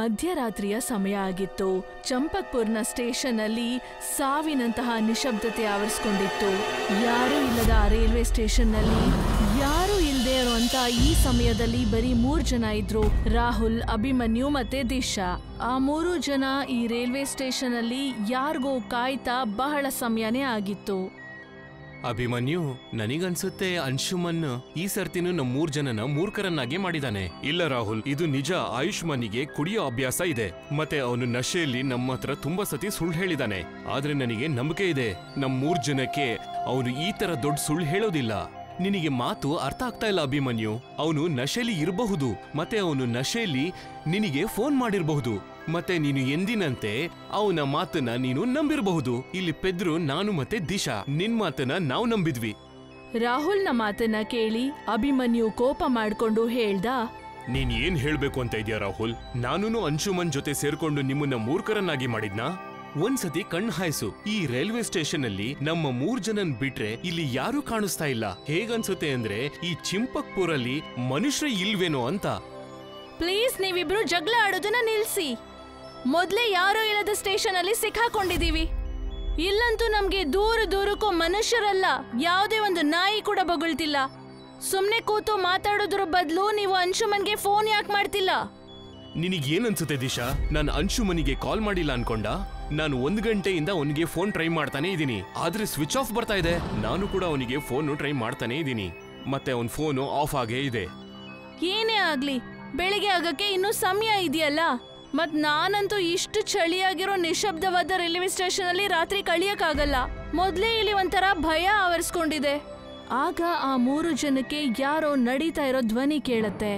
ಮಧ್ಯರಾತ್ರಿಯ ಸಮಯ ಆಗಿತ್ತು ಚಂಪಕ್ಪುರ್ನ ಸ್ಟೇಷನ್ ಅಲ್ಲಿ ಸಾವಿನಂತಹ ನಿಶಬ್ದತೆ ಆವರಿಸ್ಕೊಂಡಿತ್ತು ಯಾರೂ ಇಲ್ಲದ ಆ ರೈಲ್ವೆ ಸ್ಟೇಷನ್ ನಲ್ಲಿ ಯಾರೂ ಇಲ್ಲದೆ ಇರುವಂತ ಈ ಸಮಯದಲ್ಲಿ ಬರೀ ಮೂರ್ ಜನ ಇದ್ರು ರಾಹುಲ್ ಅಭಿಮನ್ಯು ಮತ್ತೆ ದಿಶಾ ಆ ಮೂರು ಜನ ಈ ರೈಲ್ವೆ ಸ್ಟೇಷನ್ ಅಲ್ಲಿ ಯಾರಿಗೋ ಕಾಯ್ತಾ ಬಹಳ ಸಮಯನೇ ಆಗಿತ್ತು ಅಭಿಮನ್ಯು ನನಗನ್ಸುತ್ತೆ ಅಂಶುಮನ್ ಈ ಸರ್ತಿನೂ ನಮ್ಮ ಮೂರ್ ಜನನ ಮೂರ್ಖರನ್ನಾಗಿ ಮಾಡಿದಾನೆ ಇಲ್ಲ ರಾಹುಲ್ ಇದು ನಿಜ ಆಯುಷ್ಮಾನಿಗೆ ಕುಡಿಯೋ ಅಭ್ಯಾಸ ಇದೆ ಮತ್ತೆ ಅವನು ನಶೆಯಲ್ಲಿ ನಮ್ಮ ಹತ್ರ ತುಂಬಾ ಸತಿ ಸುಳ್ಳು ಹೇಳಿದಾನೆ ಆದ್ರೆ ನನಗೆ ನಂಬಿಕೆ ಇದೆ ನಮ್ ಮೂರ್ ಜನಕ್ಕೆ ಅವನು ಈ ತರ ದೊಡ್ಡ ಸುಳ್ಳು ಹೇಳೋದಿಲ್ಲ ನಿನಗೆ ಮಾತು ಅರ್ಥ ಆಗ್ತಾ ಇಲ್ಲ ಅಭಿಮನ್ಯು ಅವನು ನಶೆಲಿ ಇರಬಹುದು ಮತ್ತೆ ಅವನು ನಶೆಯಲ್ಲಿ ನಿನಗೆ ಫೋನ್ ಮಾಡಿರಬಹುದು ಮತ್ತೆ ನೀನು ಎಂದಿನಂತೆ ಅವನ ಮಾತನ್ನ ನೀನು ನಂಬಿರಬಹುದು ಇಲ್ಲಿ ಪೆದ್ರು ನಾನು ಮತ್ತೆ ದಿಶಾ ನಿನ್ ಮಾತನ್ನ ನಾವು ನಂಬಿದ್ವಿ ರಾಹುಲ್ನ ಮಾತನ್ನ ಕೇಳಿ ಅಭಿಮನ್ಯು ಕೋಪ ಮಾಡ್ಕೊಂಡು ಹೇಳ್ದ ನೀನ್ ಏನ್ ಹೇಳ್ಬೇಕು ಅಂತ ಇದೀಯ ರಾಹುಲ್ ನಾನೂನು ಅಂಶುಮನ್ ಜೊತೆ ಸೇರ್ಕೊಂಡು ನಿಮ್ಮನ್ನ ಮೂರ್ಖರನ್ನಾಗಿ ಮಾಡಿದ್ನಾ ಒಂದ್ಸತಿ ಕಣ್ ಹಾಯ್ಸು ಈ ರೈಲ್ವೆ ಸ್ಟೇಷನ್ ಅಲ್ಲಿ ನಮ್ಮ ಮೂರ್ ಜನನ್ ಬಿಟ್ರೆ ಇಲ್ಲಿ ಯಾರೂ ಕಾಣಿಸ್ತಾ ಇಲ್ಲ ಹೇಗನ್ಸುತ್ತೆ ಅಂದ್ರೆ ಈ ಚಿಂಪಕ್ಪುರಲ್ಲಿ ಮನುಷ್ಯ ಇಲ್ವೇನೋ ಅಂತ ಪ್ಲೀಸ್ ನೀವಿಬ್ರು ಜಗಳ ಆಡೋದನ್ನ ನಿಲ್ಸಿ ಮೊದ್ಲೇ ಯಾರೋ ಇಲ್ಲದ ಸ್ಟೇಷನ್ ಅಲ್ಲಿ ಸಿಕ್ಕಾಕೊಂಡಿದೀವಿ ಇಲ್ಲಂತೂ ನಮ್ಗೆ ದೂರ ದೂರಕ್ಕೂ ಮನುಷ್ಯರಲ್ಲ ಯಾವುದೇ ಒಂದು ನಾಯಿ ಕೂಡ ಬೊಗಳ್ತಿಲ್ಲ ಸುಮ್ನೆ ಕೂತು ಮಾತಾಡೋದ್ರ ಬದಲು ನೀವು ಅಂಶುಮನ್ಗೆ ಫೋನ್ ಯಾಕೆ ಮಾಡ್ತಿಲ್ಲ ನಿನಗೇನ್ ಅನ್ಸುತ್ತೆ ದಿಶಾ ನಾನು ಅಂಶುಮನಿಗೆ ಕಾಲ್ ಮಾಡಿಲ್ಲ ಅನ್ಕೊಂಡ ನಾನು ಒಂದ್ ಗಂಟೆಯಿಂದ ಅವನಿಗೆ ಫೋನ್ ಟ್ರೈ ಮಾಡ್ತಾನೆ ಇದ್ದೀನಿ ಆದ್ರೆ ಸ್ವಿಚ್ ಆಫ್ ಬರ್ತಾ ಇದೆ ನಾನು ಕೂಡ ಅವನಿಗೆ ಫೋನ್ ಟ್ರೈ ಮಾಡ್ತಾನೆ ಇದ್ದೀನಿ ಮತ್ತೆ ಅವನ್ ಫೋನು ಆಫ್ ಆಗೇ ಇದೆ ಏನೇ ಆಗ್ಲಿ ಬೆಳಿಗ್ಗೆ ಆಗಕ್ಕೆ ಇನ್ನೂ ಸಮಯ ಇದೆಯಲ್ಲ ಮತ್ ನಾನಂತೂ ಇಷ್ಟು ಚಳಿಯಾಗಿರೋ ನಿಶಬ್ದವಾದ ರೈಲ್ವೆ ಸ್ಟೇಷನ್ ಅಲ್ಲಿ ರಾತ್ರಿ ಕಳಿಯಕ್ಕಾಗಲ್ಲ ಮೊದ್ಲೇ ಇಲ್ಲಿ ಒಂಥರ ಭಯ ಆವರಿಸ್ಕೊಂಡಿದೆ ಆಗ ಆ ಮೂರು ಜನಕ್ಕೆ ಯಾರೋ ನಡೀತಾ ಇರೋ ಧ್ವನಿ ಕೇಳತ್ತೆ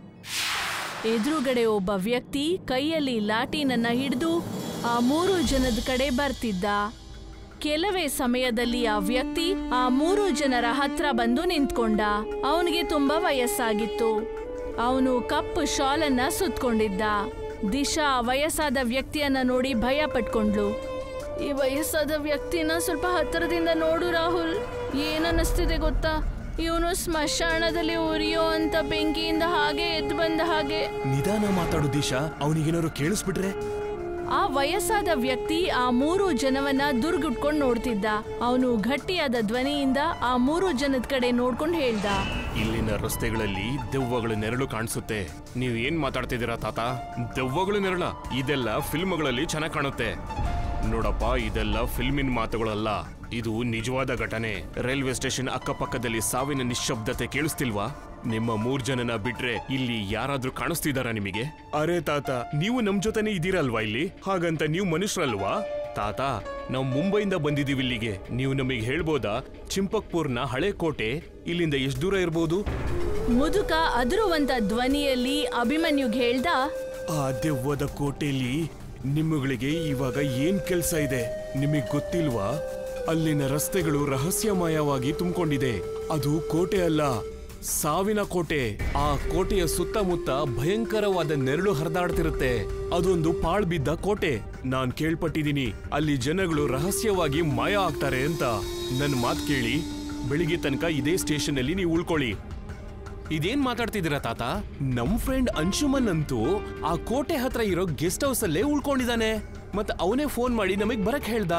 ಎದುರುಗಡೆ ಒಬ್ಬ ವ್ಯಕ್ತಿ ಕೈಯಲ್ಲಿ ಲಾಟಿನನ್ನ ಹಿಡಿದು ಆ ಮೂರು ಜನದ ಕಡೆ ಬರ್ತಿದ್ದ ಕೆಲವೇ ಸಮಯದಲ್ಲಿ ಆ ವ್ಯಕ್ತಿ ಆ ಮೂರು ಜನರ ಹತ್ರ ಬಂದು ನಿಂತ್ಕೊಂಡ ಅವನಿಗೆ ತುಂಬಾ ವಯಸ್ಸಾಗಿತ್ತು ಅವನು ಕಪ್ಪು ಶಾಲನ್ನ ಸುತ್ಕೊಂಡಿದ್ದ ದಿಶಾ ಆ ವಯಸ್ಸಾದ ವ್ಯಕ್ತಿಯನ್ನ ನೋಡಿ ಭಯ ಪಟ್ಕೊಂಡ್ಲು ಈ ವಯಸ್ಸಾದ ವ್ಯಕ್ತಿನ ಸ್ವಲ್ಪ ಹತ್ತಿರದಿಂದ ನೋಡು ರಾಹುಲ್ ಏನನ್ನಿಸ್ತಿದೆ ಗೊತ್ತಾ ಇವನು ಸ್ಮಶಾನದಲ್ಲಿ ಉರಿಯೋ ಅಂತ ಬೆಂಕಿಯಿಂದ ಹಾಗೆ ಎದ್ದು ಬಂದ ಹಾಗೆ ನಿಧಾನ ಮಾತಾಡು ದಿಶಾ ಅವನಿಗೇನಾದ್ರು ಕೇಳಿಸ್ಬಿಟ್ರೆ ಆ ವಯಸ್ಸಾದ ವ್ಯಕ್ತಿ ಆ ಮೂರು ಜನವನ್ನ ದುರ್ಗುಟ್ಕೊಂಡ್ ನೋಡ್ತಿದ್ದ ಅವನು ಗಟ್ಟಿಯಾದ ಧ್ವನಿಯಿಂದ ಆ ಮೂರು ಜನದ ಕಡೆ ನೋಡ್ಕೊಂಡ್ ಹೇಳ್ದ ಇಲ್ಲಿನ ರಸ್ತೆಗಳಲ್ಲಿ ದೆವ್ವಗಳ ನೆರಳು ಕಾಣಿಸುತ್ತೆ ನೀವ್ ಏನ್ ಮಾತಾಡ್ತಿದ್ದೀರಾ ತಾತ ದೆವ್ವಗಳು ನೆರಳ ಇದೆಲ್ಲ ಫಿಲ್ಮ್ಗಳಲ್ಲಿ ಚೆನ್ನಾಗ್ ಕಾಣುತ್ತೆ ನೋಡಪ್ಪ ಇದೆಲ್ಲ ಫಿಲ್ಮಿನ ಮಾತುಗಳಲ್ಲ ಇದು ನಿಜವಾದ ಘಟನೆ ರೈಲ್ವೆ ಸ್ಟೇಷನ್ ಅಕ್ಕಪಕ್ಕದಲ್ಲಿ ಸಾವಿನ ನಿಶ್ಶಬ್ದತೆ ಕೇಳಿಸ್ತಿಲ್ವಾ ನಿಮ್ಮ ಮೂರ್ ಜನನ ಬಿಟ್ರೆ ಇಲ್ಲಿ ಯಾರಾದ್ರೂ ಕಾಣಿಸ್ತಿದಾರ ನಿಮಗೆ ಅರೆ ತಾತ ನೀವು ನಮ್ ಜೊತೆನೆ ಇದೀರಲ್ವಾ ಇಲ್ಲಿ ಹಾಗಂತ ನೀವು ಮನುಷ್ಯರಲ್ವಾ ತಾತ ನಾವು ಮುಂಬೈಯಿಂದ ಬಂದಿದೀವಿ ಇಲ್ಲಿಗೆ ನೀವು ನಮಗೆ ಹೇಳ್ಬೋದಾ ಚಿಂಪಕ್ಪುರ್ನ ಹಳೆ ಕೋಟೆ ಇಲ್ಲಿಂದ ಎಷ್ಟು ದೂರ ಇರ್ಬೋದು ಮುದುಕ ಅದುರುವಂತ ಧ್ವನಿಯಲ್ಲಿ ಅಭಿಮನ್ಯುಗ್ ಹೇಳ್ದ ಆ ದೆವ್ವದ ಕೋಟೆಯಲ್ಲಿ ನಿಮ್ಮಗಳಿಗೆ ಇವಾಗ ಏನ್ ಕೆಲ್ಸ ಇದೆ ನಿಮಗ್ ಗೊತ್ತಿಲ್ವಾ ಅಲ್ಲಿನ ರಸ್ತೆಗಳು ರಹಸ್ಯಮಯವಾಗಿ ತುಂಬಿಕೊಂಡಿದೆ ಅದು ಕೋಟೆ ಅಲ್ಲ ಸಾವಿನ ಕೋಟೆ ಆ ಕೋಟೆಯ ಸುತ್ತಮುತ್ತ ಭಯಂಕರವಾದ ನೆರಳು ಹರಿದಾಡ್ತಿರುತ್ತೆ ಅದೊಂದು ಪಾಳ್ ಬಿದ್ದ ಕೋಟೆ ನಾನ್ ಕೇಳ್ಪಟ್ಟಿದೀನಿ ಅಲ್ಲಿ ಜನಗಳು ರಹಸ್ಯವಾಗಿ ಮಾಯ ಆಗ್ತಾರೆ ಅಂತ ನನ್ ಮಾತ್ ಕೇಳಿ ಬೆಳಿಗ್ಗೆ ತನಕ ಇದೇ ಸ್ಟೇಷನ್ ಅಲ್ಲಿ ನೀವು ಉಳ್ಕೊಳ್ಳಿ ಇದೇನ್ ಮಾತಾಡ್ತಿದ್ದೀರಾ ತಾತ ನಮ್ ಫ್ರೆಂಡ್ ಅಂಶುಮನ್ ಅಂತೂ ಆ ಕೋಟೆ ಹತ್ರ ಇರೋ ಗೆಸ್ಟ್ ಹೌಸ್ ಅಲ್ಲೇ ಉಳ್ಕೊಂಡಿದ್ದಾನೆ ಮತ್ ಅವನೇ ಫೋನ್ ಮಾಡಿ ನಮಗ್ ಬರಕ್ ಹೇಳ್ದ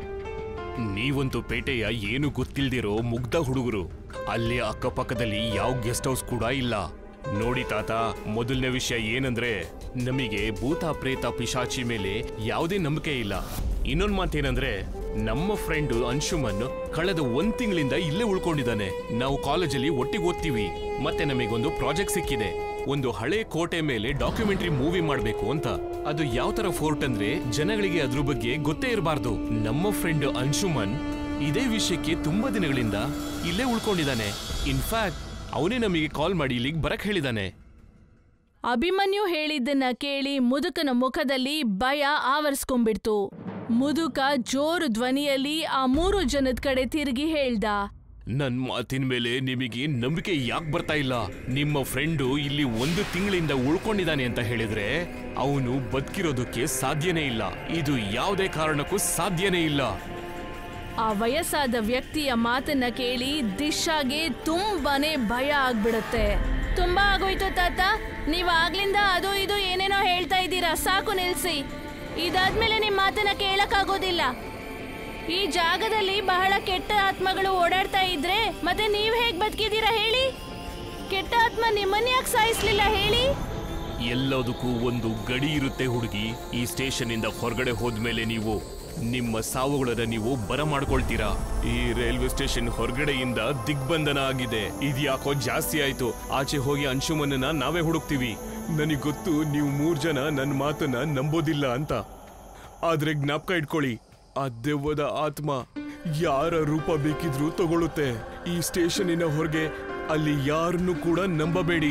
ನೀವಂತೂ ಪೇಟೆಯ ಏನು ಗೊತ್ತಿಲ್ದಿರೋ ಮುಗ್ಧ ಹುಡುಗರು ಅಲ್ಲಿ ಅಕ್ಕಪಕ್ಕದಲ್ಲಿ ಯಾವ ಗೆಸ್ಟ್ ಹೌಸ್ ಕೂಡ ಇಲ್ಲ ನೋಡಿ ತಾತ ಮೊದಲನೇ ವಿಷಯ ಏನಂದ್ರೆ ನಮಗೆ ಭೂತ ಪ್ರೇತ ಪಿಶಾಚಿ ಮೇಲೆ ಯಾವುದೇ ನಂಬಿಕೆ ಇಲ್ಲ ಇನ್ನೊಂದ್ ಮಾತೇನಂದ್ರೆ ನಮ್ಮ ಫ್ರೆಂಡ್ ಅಂಶುಮನ್ ಕಳೆದ ಒಂದ್ ತಿಂಗಳಿಂದ ಇಲ್ಲೇ ಉಳ್ಕೊಂಡಿದ್ದಾನೆ ನಾವು ಕಾಲೇಜಲ್ಲಿ ಒಟ್ಟಿಗೆ ಓದ್ತೀವಿ ಮತ್ತೆ ನಮಗೊಂದು ಪ್ರಾಜೆಕ್ಟ್ ಸಿಕ್ಕಿದೆ ಒಂದು ಹಳೆ ಕೋಟೆ ಮೇಲೆ ಡಾಕ್ಯುಮೆಂಟರಿ ಮೂವಿ ಮಾಡ್ಬೇಕು ಅಂತ ಅದು ಯಾವ ತರ ಫೋರ್ಟ್ ಅಂದ್ರೆ ಜನಗಳಿಗೆ ಅದ್ರ ಬಗ್ಗೆ ಗೊತ್ತೇ ಇರಬಾರ್ದು ನಮ್ಮ ಫ್ರೆಂಡ್ ಅಂಶುಮನ್ ಇದೇ ವಿಷಯಕ್ಕೆ ತುಂಬಾ ದಿನಗಳಿಂದ ಇಲ್ಲೇ ಉಳ್ಕೊಂಡಿದ್ದಾನೆ ಇನ್ಫ್ಯಾಕ್ಟ್ ಅವನೇ ನಮಗೆ ಕಾಲ್ ಮಾಡಿ ಇಲ್ಲಿಗೆ ಬರಕ್ ಹೇಳಿದಾನೆ ಅಭಿಮನ್ಯು ಹೇಳಿದ್ದನ್ನ ಕೇಳಿ ಮುದುಕನ ಮುಖದಲ್ಲಿ ಭಯ ಆವರಿಸ್ಕೊಂಡ್ಬಿಡ್ತು ಮುದುಕ ಜೋರು ಧ್ವನಿಯಲ್ಲಿ ಆ ಮೂರು ಜನದ ಕಡೆ ತಿರುಗಿ ಹೇಳ್ದ ನನ್ ಮಾತಿನ ಮೇಲೆ ನಿಮಗೆ ನಂಬಿಕೆ ಯಾಕೆ ಬರ್ತಾ ಇಲ್ಲ ನಿಮ್ಮ ಫ್ರೆಂಡು ಇಲ್ಲಿ ಒಂದು ತಿಂಗಳಿಂದ ಉಳ್ಕೊಂಡಿದ್ದಾನೆ ಅಂತ ಹೇಳಿದ್ರೆ ಅವನು ಬದುಕಿರೋದಕ್ಕೆ ಸಾಧ್ಯನೇ ಇಲ್ಲ ಇದು ಯಾವುದೇ ಕಾರಣಕ್ಕೂ ಸಾಧ್ಯನೇ ಇಲ್ಲ ಆ ವಯಸ್ಸಾದ ವ್ಯಕ್ತಿಯ ಮಾತನ್ನ ಕೇಳಿ ದಿಶಾಗೆ ತುಂಬಾನೇ ಭಯ ಆಗ್ಬಿಡತ್ತೆ ತುಂಬಾ ಆಗೋಯ್ತು ತಾತ ನೀವ್ ಆಗ್ಲಿಂದ ಅದು ಇದು ಏನೇನೋ ಹೇಳ್ತಾ ಇದ್ದೀರಾ ಸಾಕು ನಿಲ್ಸಿ ಇದಾದ್ಮೇಲೆ ನಿಮ್ ಮಾತನ್ನ ಕೇಳಕ್ಕಾಗೋದಿಲ್ಲ ಈ ಜಾಗದಲ್ಲಿ ಬಹಳ ಕೆಟ್ಟ ಆತ್ಮಗಳು ಓಡಾಡ್ತಾ ಇದ್ರೆ ಮತ್ತೆ ನೀವ್ ಹೇಗ್ ಬದುಕಿದೀರಾ ಹೇಳಿ ಕೆಟ್ಟ ಆತ್ಮ ನಿಮ್ಮನ್ನ ಯಾಕೆ ಸಾಯಿಸ್ಲಿಲ್ಲ ಹೇಳಿ ಎಲ್ಲದಕ್ಕೂ ಒಂದು ಗಡಿ ಇರುತ್ತೆ ಹುಡುಗಿ ಈ ಸ್ಟೇಷನ್ ಇಂದ ಹೊರಗಡೆ ಹೋದ್ಮೇಲೆ ನೀವು ನಿಮ್ಮ ಸಾವುಗಳನ್ನ ನೀವು ಬರ ಮಾಡ್ಕೊಳ್ತೀರಾ ಈ ರೈಲ್ವೆ ಸ್ಟೇಷನ್ ಹೊರಗಡೆಯಿಂದ ದಿಗ್ಬಂಧನ ಆಗಿದೆ ಇದ್ಯಾಕೋ ಜಾಸ್ತಿ ಆಯ್ತು ಆಚೆ ಹೋಗಿ ಅಂಶುಮನ್ನ ನಾವೇ ಹುಡುಕ್ತೀವಿ ನನಗ್ ಗೊತ್ತು ನೀವು ಮೂರ್ ಜನ ನನ್ನ ಮಾತನ್ನ ನಂಬೋದಿಲ್ಲ ಅಂತ ಆದ್ರೆ ಜ್ಞಾಪಕ ಇಟ್ಕೊಳ್ಳಿ ಆ ದೆವ್ವದ ಆತ್ಮ ಯಾರ ರೂಪ ಬೇಕಿದ್ರೂ ತಗೊಳುತ್ತೆ ಈ ಸ್ಟೇಷನಿನ ಹೊರಗೆ ಅಲ್ಲಿ ಯಾರನ್ನು ಕೂಡ ನಂಬಬೇಡಿ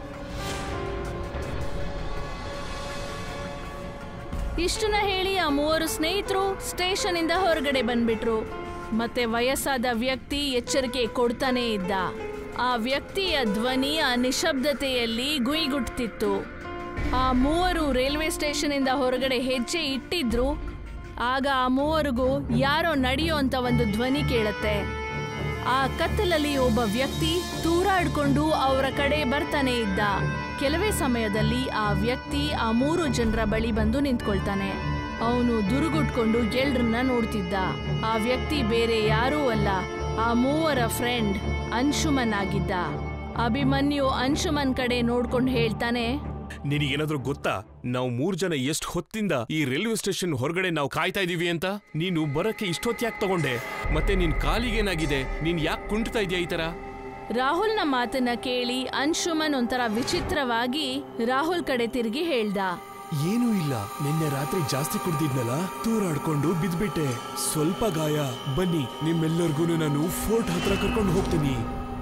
ಇಷ್ಟನ್ನ ಹೇಳಿ ಆ ಮೂವರು ಸ್ನೇಹಿತರು ಸ್ಟೇಷನ್ ಇಂದ ಹೊರಗಡೆ ಬಂದ್ಬಿಟ್ರು ಮತ್ತೆ ವಯಸ್ಸಾದ ವ್ಯಕ್ತಿ ಎಚ್ಚರಿಕೆ ಕೊಡ್ತಾನೆ ಇದ್ದ ಆ ವ್ಯಕ್ತಿಯ ಧ್ವನಿ ಆ ನಿಶಬ್ದತೆಯಲ್ಲಿ ಗುಯ್ಗುಟ್ತಿತ್ತು ಆ ಮೂವರು ರೈಲ್ವೆ ಸ್ಟೇಷನ್ ಇಂದ ಹೊರಗಡೆ ಹೆಜ್ಜೆ ಇಟ್ಟಿದ್ರು ಆಗ ಆ ಮೂವರಿಗೂ ಯಾರೋ ನಡೆಯೋ ಅಂತ ಒಂದು ಧ್ವನಿ ಕೇಳತ್ತೆ ಆ ಕತ್ತಲಲ್ಲಿ ಒಬ್ಬ ವ್ಯಕ್ತಿ ತೂರಾಡ್ಕೊಂಡು ಅವರ ಕಡೆ ಬರ್ತಾನೆ ಇದ್ದ ಕೆಲವೇ ಸಮಯದಲ್ಲಿ ಆ ವ್ಯಕ್ತಿ ಆ ಮೂರು ಜನರ ಬಳಿ ಬಂದು ನಿಂತ್ಕೊಳ್ತಾನೆ ಅವನು ದುರುಗುಟ್ಕೊಂಡು ಎಲ್ರನ್ನ ನೋಡ್ತಿದ್ದ ಆ ವ್ಯಕ್ತಿ ಬೇರೆ ಯಾರೂ ಅಲ್ಲ ಆ ಮೂವರ ಫ್ರೆಂಡ್ ಅಂಶುಮನ್ ಆಗಿದ್ದ ಅಭಿಮನ್ಯು ಅಂಶುಮನ್ ಕಡೆ ನೋಡ್ಕೊಂಡು ಹೇಳ್ತಾನೆ ನಿನಗೇನಾದ್ರೂ ಗೊತ್ತಾ ನಾವು ಮೂರ್ ಜನ ಎಷ್ಟ್ ಹೊತ್ತಿಂದ ಈ ರೈಲ್ವೆ ಸ್ಟೇಷನ್ ಹೊರಗಡೆ ನಾವು ಕಾಯ್ತಾ ಇದೀವಿ ಅಂತ ನೀನು ಬರಕ್ಕೆ ಇಷ್ಟೊತ್ತು ಯಾಕೆ ತಗೊಂಡೆ ಮತ್ತೆ ನಿನ್ ಕಾಲಿಗೇನಾಗಿದೆ ನೀನ್ ಯಾಕೆ ಕುಂಟ್ತಾ ಇದೀಯ ಈ ತರ ರಾಹುಲ್ನ ಮಾತನ್ನ ಕೇಳಿ ಅಂಶುಮನ್ ಒಂಥರ ವಿಚಿತ್ರವಾಗಿ ರಾಹುಲ್ ಕಡೆ ತಿರುಗಿ ಹೇಳ್ದ ಏನೂ ಇಲ್ಲ ನಿನ್ನೆ ರಾತ್ರಿ ಜಾಸ್ತಿ ಕುಡ್ದಿದ್ನಲ್ಲ ತೂರಾಡ್ಕೊಂಡು ಬಿದ್ಬಿಟ್ಟೆ ಸ್ವಲ್ಪ ಗಾಯ ಬನ್ನಿ ನಿಮ್ಮೆಲ್ಲರಿಗೂ ನಾನು ಫೋರ್ಟ್ ಹತ್ರ ಕರ್ಕೊಂಡು ಹೋಗ್ತೀನಿ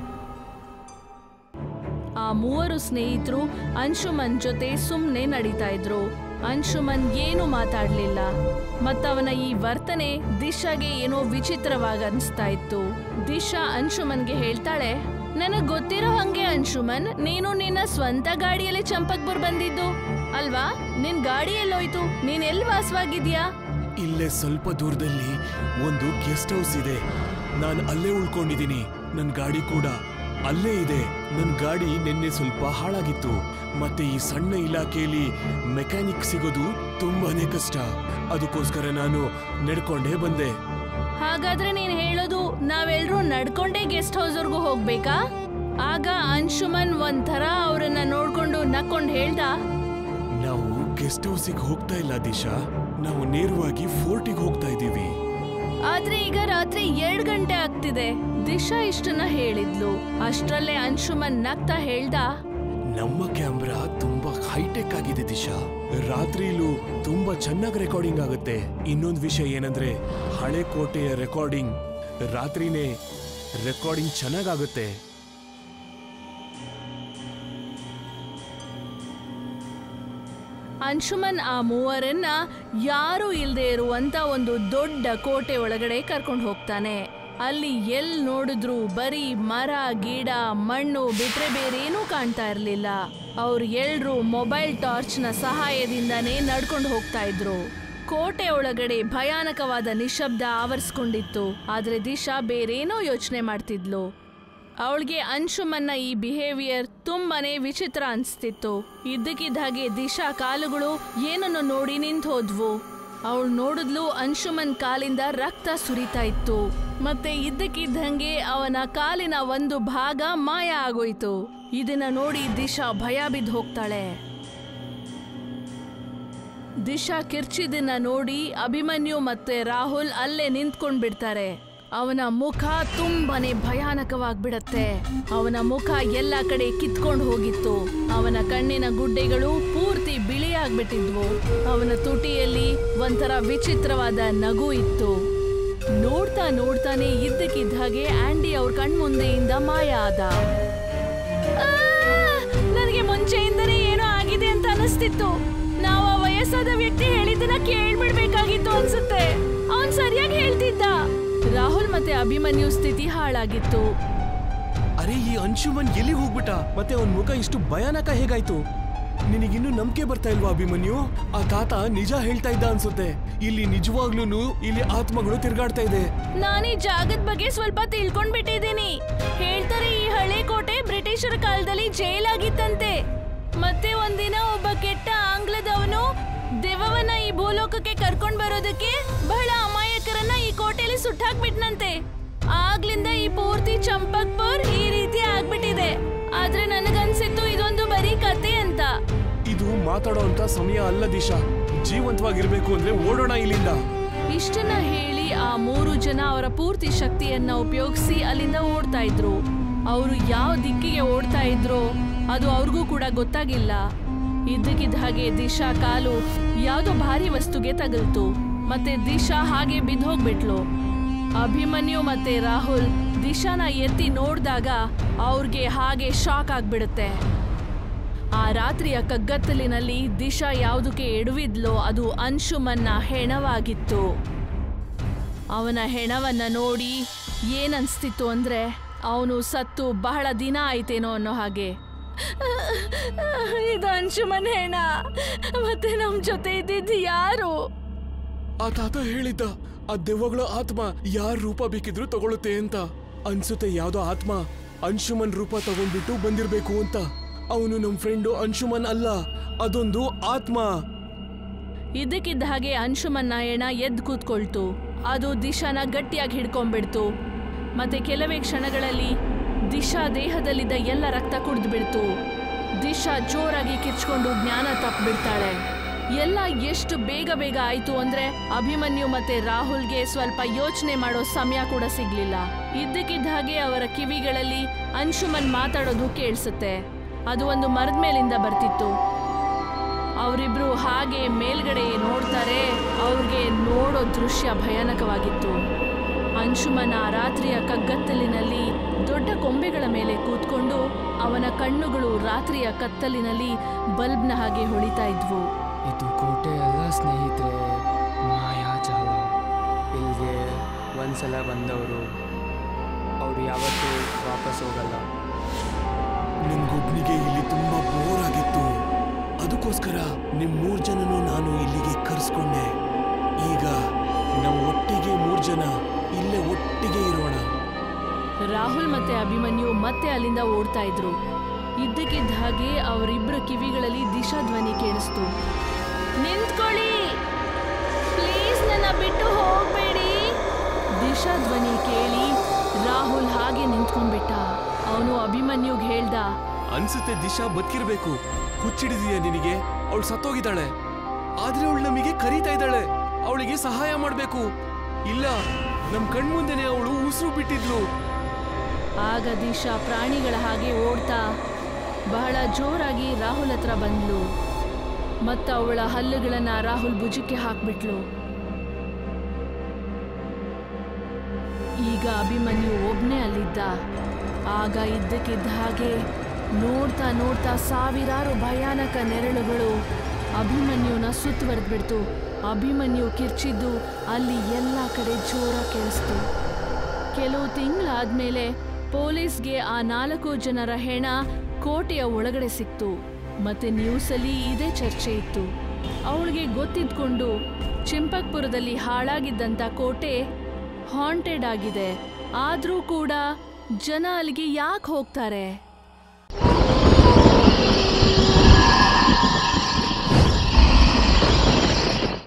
ಆ ಮೂವರು ಸ್ನೇಹಿತರು ಅಂಶುಮನ್ ಜೊತೆ ಸುಮ್ನೆ ನಡೀತಾ ಇದ್ರು ಅಂಶುಮನ್ ಏನು ಮಾತಾಡ್ಲಿಲ್ಲ ಮತ್ತವನ ಈ ವರ್ತನೆ ದಿಶಾಗೆ ಏನೋ ವಿಚಿತ್ರವಾಗಿ ಅನಿಸ್ತಾ ಇತ್ತು ದಿಶಾ ಅಂಶುಮನ್ಗೆ ಹೇಳ್ತಾಳೆ ನನಗ್ ಗೊತ್ತಿರೋ ಹಂಗೆ ಅಂಶುಮನ್ ನೀನು ನಿನ್ನ ಸ್ವಂತ ಗಾಡಿಯಲ್ಲಿ ಚಂಪಕ್ಬುರ್ ಬಂದಿದ್ದು ಅಲ್ವಾ ನಿನ್ ಗಾಡಿ ಎಲ್ಲೋಯ್ತು ನೀನ್ ಎಲ್ಲಿ ವಾಸವಾಗಿದ್ಯಾ ಇಲ್ಲೇ ಸ್ವಲ್ಪ ದೂರದಲ್ಲಿ ಒಂದು ಗೆಸ್ಟ್ ಹೌಸ್ ಇದೆ ನಾನು ಅಲ್ಲೇ ಉಳ್ಕೊಂಡಿದ್ದೀನಿ ನನ್ನ ಗಾಡಿ ಕೂಡ ಅಲ್ಲೇ ಇದೆ ನನ್ನ ಗಾಡಿ ನಿನ್ನೆ ಸ್ವಲ್ಪ ಹಾಳಾಗಿತ್ತು ಮತ್ತೆ ಈ ಸಣ್ಣ ಇಲಾಖೆಯಲ್ಲಿ ಮೆಕ್ಯಾನಿಕ್ ಸಿಗೋದು ತುಂಬಾನೇ ಕಷ್ಟ ಅದಕ್ಕೋಸ್ಕರ ನಾನು ನಡ್ಕೊಂಡೇ ಬಂದೆ ಹಾಗಾದ್ರೆ ನೀನ್ ಹೇಳೋದು ನಾವೆಲ್ರೂ ನಡ್ಕೊಂಡೇ ಗೆಸ್ಟ್ ಹೌಸ್ವರ್ಗೂ ಹೋಗ್ಬೇಕಾ ಆಗ ಅಂಶುಮನ್ ಒಂಥರ ಅವ್ರನ್ನ ನೋಡ್ಕೊಂಡು ನಕ್ಕೊಂಡ್ ಹೇಳ್ದ ನಾವು ಗೆಸ್ಟ್ ಹೌಸಿಗೆ ಹೋಗ್ತಾ ಇಲ್ಲ ದಿಶಾ ನಾವು ನೇರವಾಗಿ ಫೋರ್ಟಿಗೆ ಹೋಗ್ತಾ ಇದ್ದೀವಿ ಆದ್ರೆ ಈಗ ರಾತ್ರಿ ಎರಡ್ ಗಂಟೆ ಆಗ್ತಿದೆ ದಿಶಾ ಇಷ್ಟನ್ನ ಹೇಳಿದ್ಲು ಅಷ್ಟ್ರಲ್ಲೇ ಅಂಶುಮನ್ ನಗ್ತಾ ಹೇಳ್ದ ನಮ್ಮ ಕ್ಯಾಮ್ರಾ ತುಂಬಾ ಹೈಟೆಕ್ ಆಗಿದೆ ದಿಶಾ ರಾತ್ರಿಲೂ ತುಂಬಾ ಚೆನ್ನಾಗಿ ರೆಕಾರ್ಡಿಂಗ್ ಆಗುತ್ತೆ ಇನ್ನೊಂದು ವಿಷಯ ಏನಂದ್ರೆ ಹಳೆ ಕೋಟೆಯ ರೆಕಾರ್ಡಿಂಗ್ ರಾತ್ರಿನೇ ರೆಕಾರ್ಡಿಂಗ್ ಚೆನ್ನಾಗಾಗುತ್ತೆ ಅಂಶುಮನ್ ಆ ಮೂವರನ್ನ ಯಾರು ಇಲ್ದೇ ಇರುವಂತ ಒಂದು ದೊಡ್ಡ ಕೋಟೆ ಒಳಗಡೆ ಕರ್ಕೊಂಡು ಹೋಗ್ತಾನೆ ಅಲ್ಲಿ ಎಲ್ ನೋಡಿದ್ರು ಬರೀ ಮರ ಗಿಡ ಮಣ್ಣು ಬಿಟ್ರೆ ಬೇರೇನೂ ಕಾಣ್ತಾ ಇರ್ಲಿಲ್ಲ ಅವ್ರು ಎಲ್ರು ಮೊಬೈಲ್ ಟಾರ್ಚ್ನ ಸಹಾಯದಿಂದಾನೇ ನಡ್ಕೊಂಡು ಹೋಗ್ತಾ ಇದ್ರು ಕೋಟೆ ಒಳಗಡೆ ಭಯಾನಕವಾದ ನಿಶಬ್ದ ಆವರಿಸ್ಕೊಂಡಿತ್ತು ಆದ್ರೆ ದಿಶಾ ಬೇರೇನೋ ಯೋಚನೆ ಮಾಡ್ತಿದ್ಲು ಅವಳಿಗೆ ಅಂಶುಮನ್ನ ಈ ಬಿಹೇವಿಯರ್ ತುಂಬಾನೇ ವಿಚಿತ್ರ ಅನ್ಸ್ತಿತ್ತು ಇದ್ದಕ್ಕಿದ್ದ ಹಾಗೆ ದಿಶಾ ಕಾಲುಗಳು ಏನನ್ನು ನೋಡಿ ನಿಂತು ಹೋದ್ವು ಅವಳು ನೋಡಿದ್ಲು ಅಂಶುಮನ್ ಕಾಲಿಂದ ರಕ್ತ ಸುರಿತಾ ಇತ್ತು ಮತ್ತೆ ಇದ್ದಕ್ಕಿದ್ದಂಗೆ ಅವನ ಕಾಲಿನ ಒಂದು ಭಾಗ ಮಾಯ ಆಗೋಯ್ತು ಇದನ್ನ ನೋಡಿ ದಿಶಾ ಭಯ ಬಿದ್ದು ಹೋಗ್ತಾಳೆ ದಿಶಾ ಕಿರ್ಚಿದನ್ನ ನೋಡಿ ಅಭಿಮನ್ಯು ಮತ್ತೆ ರಾಹುಲ್ ಅಲ್ಲೇ ನಿಂತ್ಕೊಂಡ್ ಬಿಡ್ತಾರೆ ಅವನ ಮುಖ ತುಂಬಾನೇ ಭಯಾನಕವಾಗ್ಬಿಡತ್ತೆ ಅವನ ಮುಖ ಎಲ್ಲ ಕಡೆ ಕಿತ್ಕೊಂಡು ಹೋಗಿತ್ತು ಅವನ ಕಣ್ಣಿನ ಗುಡ್ಡೆಗಳು ಪೂರ್ತಿ ಬಿಳಿಯಾಗ್ಬಿಟ್ಟಿದ್ವು ಅವನ ತುಟಿಯಲ್ಲಿ ಒಂಥರ ವಿಚಿತ್ರವಾದ ನಗು ಇತ್ತು ನೋಡ್ತಾ ನೋಡ್ತಾನೆ ಇದ್ದಕ್ಕಿದ್ದ ಹಾಗೆ ಆಂಡಿ ಅವ್ರ ಕಣ್ಮುಂದೆಯಿಂದ ಮಾಯ ಆದ ಆ! ನನಗೆ ಮುಂಚೆಯಿಂದನೇ ಏನೋ ಆಗಿದೆ ಅಂತ ಅನಿಸ್ತಿತ್ತು ನಾವು ಆ ವಯಸ್ಸಾದ ವ್ಯಕ್ತಿ ಹೇಳಿದ್ದನ್ನ ಕೇಳ್ಬಿಡ್ಬೇಕಾಗಿತ್ತು ಅನ್ಸುತ್ತೆ ಅವನ್ ಸರಿಯಾಗಿ ಹೇಳ್ತಿದ್ದ ರಾಹುಲ್ ಮತ್ತೆ ಅಭಿಮನ್ಯು ಸ್ಥಿತಿ ಹಾಳಾಗಿತ್ತು ಅರೆ ಈ ಅಂಶುಮನ್ ಎಲ್ಲಿಗೆ ಹೋಗ್ಬಿಟ್ಟ ಮತ್ತೆ ಅವನ್ ಮುಖ ಇಷ್ಟು ಭಯಾನಕ ಹೇಗಾಯ್ತು ನಿನಗಿನ್ನೂ ನಂಬಿಕೆ ಬರ್ತಾ ಇಲ್ವಾ ಅಭಿಮನ್ಯು ಆ ತಾತ ನಿಜ ಹೇಳ್ತಾ ಇದ್ದ ಅನ್ಸುತ್ತೆ ಇಲ್ಲಿ ನಿಜವಾಗ್ಲೂನು ಇಲ್ಲಿ ಆತ್ಮಗಳು ತಿರ್ಗಾಡ್ತಾ ಇದೆ ನಾನು ಈ ಜಾಗದ ಬಗ್ಗೆ ಸ್ವಲ್ಪ ತಿಳ್ಕೊಂಡ್ಬಿಟ್ಟಿದ್ದೀನಿ ಹೇಳ್ತಾರೆ ಈ ಹಳೆ ಕೋಟೆ ಬ್ರಿಟಿಷ್ ಬ್ರಿಟಿಷರ ಕಾಲದಲ್ಲಿ ಜೈಲಾಗಿತ್ತಂತೆ ಮತ್ತೆ ಒಂದಿನ ಒಬ್ಬ ಕೆಟ್ಟ ಆಂಗ್ಲದವನು ದೆವ್ವವನ್ನ ಈ ಭೂಲೋಕಕ್ಕೆ ಕರ್ಕೊಂಡ್ ಬರೋದಕ್ಕೆ ಬಹಳ ಅಮಾಯಕರನ್ನ ಈ ಕೋಟೆಯಲ್ಲಿ ಸುಟ್ಟಾಕ್ಬಿಟ್ನಂತೆ ಆಗ್ಲಿಂದ ಈ ಪೂರ್ತಿ ಚಂಪಕ್ಪುರ್ ಈ ರೀತಿ ಆಗ್ಬಿಟ್ಟಿದೆ ಆದ್ರೆ ನನಗನ್ಸಿತ್ತು ಇದೊಂದು ಬರೀ ಕತೆ ಅಂತ ಇದು ಮಾತಾಡೋ ಅಂತ ಸಮಯ ಅಲ್ಲ ದಿಶಾ ಜೀವಂತವಾಗಿರ್ಬೇಕು ಅಂದ್ರೆ ಓಡೋಣ ಇಲ್ಲಿಂದ ಇಷ್ಟನ್ನ ಹೇಳಿ ಆ ಮೂರು ಜನ ಅವರ ಪೂರ್ತಿ ಶಕ್ತಿಯನ್ನ ಉಪಯೋಗಿಸಿ ಅಲ್ಲಿಂದ ಓಡ್ತಾ ಇದ್ರು ಅವರು ಯಾವ ದಿಕ್ಕಿಗೆ ಓಡ್ತಾ ಇದ್ರೋ ಅದು ಅವ್ರಿಗೂ ಕೂಡ ಗೊತ್ತಾಗಿಲ್ಲ ಇದ್ದಕ್ಕಿದ್ದ ಹಾಗೆ ದಿಶಾ ಕಾಲು ಯಾವ್ದೋ ಭಾರಿ ವಸ್ತುಗೆ ತಗಲ್ತು ಮತ್ತೆ ದಿಶಾ ಹಾಗೆ ಬಿದ್ದೋಗ್ಬಿಟ್ಲು ಅಭಿಮನ್ಯು ಮತ್ತೆ ರಾಹುಲ್ ದಿಶಾನ ಎತ್ತಿ ನೋಡಿದಾಗ ಅವ್ರಿಗೆ ಹಾಗೆ ಶಾಕ್ ಆಗ್ಬಿಡುತ್ತೆ ಆ ರಾತ್ರಿಯ ಕಗ್ಗತ್ತಲಿನಲ್ಲಿ ದಿಶಾ ಯಾವುದಕ್ಕೆ ಎಡುವಿದ್ಲೋ ಅದು ಅಂಶುಮನ್ನ ಹೆಣವಾಗಿತ್ತು ಅವನ ಹೆಣವನ್ನ ನೋಡಿ ಏನನ್ಸ್ತಿತ್ತು ಅಂದ್ರೆ ಅವನು ಸತ್ತು ಬಹಳ ದಿನ ಆಯ್ತೇನೋ ಅನ್ನೋ ಹಾಗೆ ಇದು ಅಂಶುಮನ್ ಹೆಣ ಮತ್ತೆ ನಮ್ ಜೊತೆ ಇದ್ದಿದ್ದು ಯಾರು ಆ ತಾತ ಹೇಳಿದ್ದ ಆ ದೆವ್ವಗಳ ಆತ್ಮ ಯಾರ ರೂಪ ಬೇಕಿದ್ರು ತಗೊಳುತ್ತೆ ಅಂತ ಅನ್ಸುತ್ತೆ ಯಾವ್ದೋ ಆತ್ಮ ಅಂಶುಮನ್ ರೂಪ ತಗೊಂಡ್ಬಿಟ್ಟು ಬಂದಿರ್ಬೇಕು ಅಂತ ಅವನು ನಮ್ ಫ್ರೆಂಡು ಅಂಶುಮನ್ ಅಲ್ಲ ಅದೊಂದು ಆತ್ಮ ಇದಕ್ಕಿದ್ದ ಹಾಗೆ ಅಂಶುಮನ್ನ ಹೆಣ ಎದ್ದು ಕೂತ್ಕೊಳ್ತು ಅದು ದಿಶಾನ ಗಟ್ಟಿಯಾಗಿ ಹಿಡ್ಕೊಂಡ್ಬಿಡ್ತು ಮತ್ತೆ ಕೆಲವೇ ಕ್ಷಣಗಳಲ್ಲಿ ದಿಶಾ ದೇಹದಲ್ಲಿದ್ದ ಎಲ್ಲ ರಕ್ತ ಕುಡಿದು ಬಿಡ್ತು ದಿಶಾ ಜೋರಾಗಿ ಕಿರ್ಚ್ಕೊಂಡು ಜ್ಞಾನ ತಪ್ಪಿಬಿಡ್ತಾಳೆ ಎಲ್ಲ ಎಷ್ಟು ಬೇಗ ಬೇಗ ಆಯ್ತು ಅಂದ್ರೆ ಅಭಿಮನ್ಯು ಮತ್ತೆ ರಾಹುಲ್ಗೆ ಸ್ವಲ್ಪ ಯೋಚನೆ ಮಾಡೋ ಸಮಯ ಕೂಡ ಸಿಗ್ಲಿಲ್ಲ ಇದ್ದಕ್ಕಿದ್ದ ಹಾಗೆ ಅವರ ಕಿವಿಗಳಲ್ಲಿ ಅಂಶುಮನ್ ಮಾತಾಡೋದು ಕೇಳಿಸುತ್ತೆ ಅದು ಒಂದು ಮರದ ಮೇಲಿಂದ ಬರ್ತಿತ್ತು ಅವರಿಬ್ರು ಹಾಗೆ ಮೇಲ್ಗಡೆ ನೋಡ್ತಾರೆ ಅವ್ರಿಗೆ ನೋಡೋ ದೃಶ್ಯ ಭಯಾನಕವಾಗಿತ್ತು ಅಂಶುಮನ ಆ ರಾತ್ರಿಯ ಕಗ್ಗತ್ತಲಿನಲ್ಲಿ ದೊಡ್ಡ ಕೊಂಬೆಗಳ ಮೇಲೆ ಕೂತ್ಕೊಂಡು ಅವನ ಕಣ್ಣುಗಳು ರಾತ್ರಿಯ ಕತ್ತಲಿನಲ್ಲಿ ಬಲ್ಬ್ನ ಹಾಗೆ ಹೊಳಿತಾ ಇದ್ವು ಇದು ಕೋಟೆ ಅಲ್ಲ ಸ್ನೇಹಿತರೆ ಮಾಯಾಜಾಲ ಇಲ್ಲಿಗೆ ಒಂದ್ಸಲ ಬಂದವರು ಅವರು ಯಾವತ್ತೂ ವಾಪಸ್ ಹೋಗಲ್ಲ ನನ್ಗೊಬ್ನಿಗೆ ಇಲ್ಲಿ ತುಂಬಾ ಬೋರ್ ಆಗಿತ್ತು ಅದಕ್ಕೋಸ್ಕರ ನಿಮ್ ಮೂರ್ ಜನನು ನಾನು ಇಲ್ಲಿಗೆ ಕರ್ಸ್ಕೊಂಡೆ ಈಗ ನಾವು ಒಟ್ಟಿಗೆ ಮೂರ್ ಜನ ಇಲ್ಲೇ ಒಟ್ಟಿಗೆ ಇರೋಣ ರಾಹುಲ್ ಮತ್ತೆ ಅಭಿಮನ್ಯು ಮತ್ತೆ ಅಲ್ಲಿಂದ ಓಡ್ತಾ ಇದ್ರು ಇದ್ದಕ್ಕಿದ್ದ ಹಾಗೆ ಅವರಿಬ್ಬರ ಕಿವಿಗಳಲ್ಲಿ ದಿಶಾ ಧ್ವನಿ ಕೇಳಿಸ್ತು ನಿಂತ್ಕೊಳ್ಳಿ ಪ್ಲೀಸ್ ನನ್ನ ಬಿಟ್ಟು ಹೋಗ್ಬೇಡಿ ದಿಶಾ ಧ್ವನಿ ಕೇಳಿ ರಾಹುಲ್ ಹಾಗೆ ನಿಂತ್ಕೊಂಡ್ಬಿಟ್ಟ ಅವನು ಅಭಿಮನ್ಯುಗ್ ಹೇಳ್ದ ಅನ್ಸುತ್ತೆ ದಿಶಾ ಬದುಕಿರ್ಬೇಕು ಹುಚ್ಚಿಡಿದೀಯ ನಿನಗೆ ಅವಳು ಸತ್ತೋಗಿದ್ದಾಳೆ ಆದ್ರೆ ಅವಳು ನಮಗೆ ಕರೀತಾ ಇದ್ದಾಳೆ ಅವಳಿಗೆ ಸಹಾಯ ಮಾಡ್ಬೇಕು ಇಲ್ಲ ನಮ್ ಕಣ್ಮುಂದೆನೆ ಅವಳು ಉಸಿರು ಬಿಟ್ಟಿದ್ಲು ಆಗ ದಿಶಾ ಪ್ರಾಣಿಗಳ ಹಾಗೆ ಓಡ್ತಾ ಬಹಳ ಜೋರಾಗಿ ರಾಹುಲ್ ಹತ್ರ ಬಂದ್ಲು ಮತ್ತ ಅವಳ ಹಲ್ಲುಗಳನ್ನ ರಾಹುಲ್ ಭುಜಕ್ಕೆ ಹಾಕ್ಬಿಟ್ಲು ಈಗ ಅಭಿಮನ್ಯು ಒಬ್ನೇ ಅಲ್ಲಿದ್ದ ಆಗ ಇದ್ದಕ್ಕಿದ್ದ ಹಾಗೆ ನೋಡ್ತಾ ನೋಡ್ತಾ ಸಾವಿರಾರು ಭಯಾನಕ ನೆರಳುಗಳು ಅಭಿಮನ್ಯುನ ಸುತ್ತುವರೆದ್ಬಿಡ್ತು ಅಭಿಮನ್ಯು ಕಿರ್ಚಿದ್ದು ಅಲ್ಲಿ ಎಲ್ಲ ಕಡೆ ಜೋರ ಕೇಳಿಸ್ತು ಕೆಲವು ತಿಂಗಳಾದ್ಮೇಲೆ ಪೊಲೀಸ್ಗೆ ಆ ನಾಲ್ಕು ಜನರ ಹೆಣ ಕೋಟೆಯ ಒಳಗಡೆ ಸಿಕ್ತು ಮತ್ತೆ ನ್ಯೂಸಲ್ಲಿ ಇದೇ ಚರ್ಚೆ ಇತ್ತು ಅವಳಿಗೆ ಗೊತ್ತಿದ್ಕೊಂಡು ಚಿಂಪಕ್ಪುರದಲ್ಲಿ ಹಾಳಾಗಿದ್ದಂಥ ಕೋಟೆ ಹಾಂಟೆಡ್ ಆಗಿದೆ ಆದ್ರೂ ಕೂಡ ಜನ ಅಲ್ಲಿಗೆ ಯಾಕೆ ಹೋಗ್ತಾರೆ